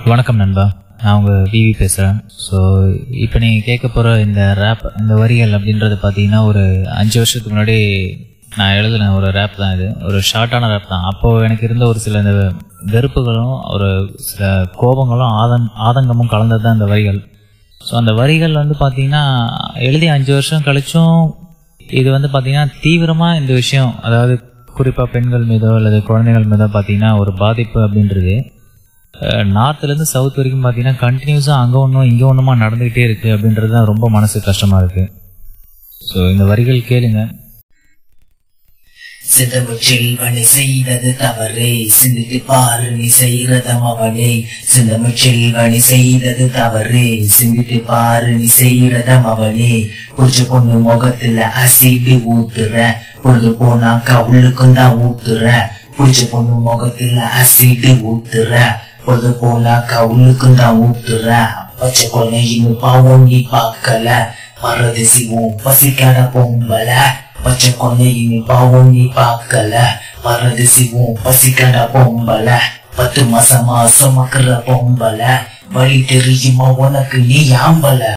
வணக்கம் நண்பா நான் உங்க விவி பேசுறேன் ஸோ இப்போ நீங்க கேட்க போற இந்த ரேப் இந்த வரிகள் அப்படின்றது பார்த்தீங்கன்னா ஒரு அஞ்சு வருஷத்துக்கு முன்னாடி நான் எழுதின ஒரு ரேப் தான் இது ஒரு ஷார்ட்டான ரேப் தான் அப்போ எனக்கு இருந்த ஒரு சில இந்த வெறுப்புகளும் ஒரு சில கோபங்களும் ஆதங் ஆதங்கமும் கலந்தது தான் இந்த வரிகள் ஸோ அந்த வரிகள் வந்து பார்த்தீங்கன்னா எழுதி அஞ்சு வருஷம் கழிச்சும் இது வந்து பார்த்தீங்கன்னா தீவிரமாக இந்த விஷயம் அதாவது குறிப்பாக பெண்கள் மீதோ அல்லது குழந்தைகள் மீதோ பார்த்தீங்கன்னா ஒரு பாதிப்பு அப்படின்றது நார்த்லேருந்து சவுத் வரைக்கும் பார்த்தீங்கன்னா கண்டினியூஸாக அங்கே ஒன்றும் இங்கே ஒன்றுமா நடந்துக்கிட்டே இருக்குது அப்படின்றது தான் ரொம்ப மனசு கஷ்டமாக இருக்குது ஸோ இந்த வரிகள் கேளுங்க சிந்தமுற்றில் வனை செய்தது தவறே சிந்தித்து பாரு நீ செய்கிறதம் அவனே சிந்தமுற்றில் வனை செய்தது தவறே சிந்தித்து பாரு நீ செய்கிறதம் அவனே கொஞ்ச பொண்ணு முகத்துல அசிடி ஊத்துற பொழுது போனாக்கா உள்ளுக்கும் தான் ஊத்துற புடிச்ச பொண்ணு முகத்துல அசிடி ஊத்துற பொழுது போனாக்கா உள்ளுக்கும் தான் ஊத்துற பச்சை கொலை இன்னும் பாவம் நீ பார்க்கல மறது சிவம் பசிக்கான பொம்பல பச்சை கொண்டையின் பாவம் நீ பார்க்கல மறது சிவம் பசிக்கான பொம்பல பத்து மாசமா சுமக்கிற பொம்பல வழி தெரியுமா உனக்கு நீ ஆம்பல